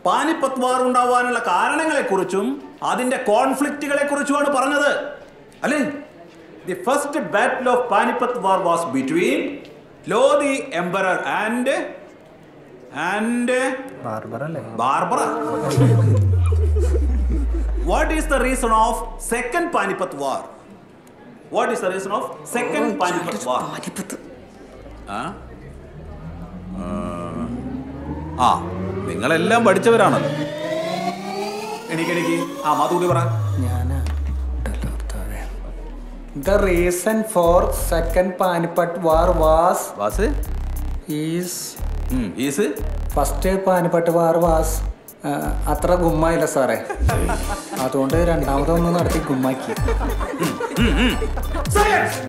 പാനിപ്പത്ത് വാർ ഉണ്ടാവാനുള്ള കാരണങ്ങളെ കുറിച്ചും അതിന്റെ കോൺഫ്ലിക്റ്റുകളെ കുറിച്ചുമാണ് പറഞ്ഞത് അല്ലേ the first battle of Panipat war was between Lodhi emperor and and Babur അല്ലേ ബാർബറ what is the reason of second Panipat war what is the reason of second Panipat war ആ ആ നിങ്ങളെല്ലാം പഠിച്ചവരാണല്ലോ എണീക്കെണീക്ക് ആ മാതൂടി പറ ഞാനാ the reason for second Panipat war was was is is first Panipat war was അത്ര ഗുമ്മായില്ല സാറേ അതുകൊണ്ട് രണ്ടാമതൊന്ന് നടത്തി ഗുമ്മാക്കി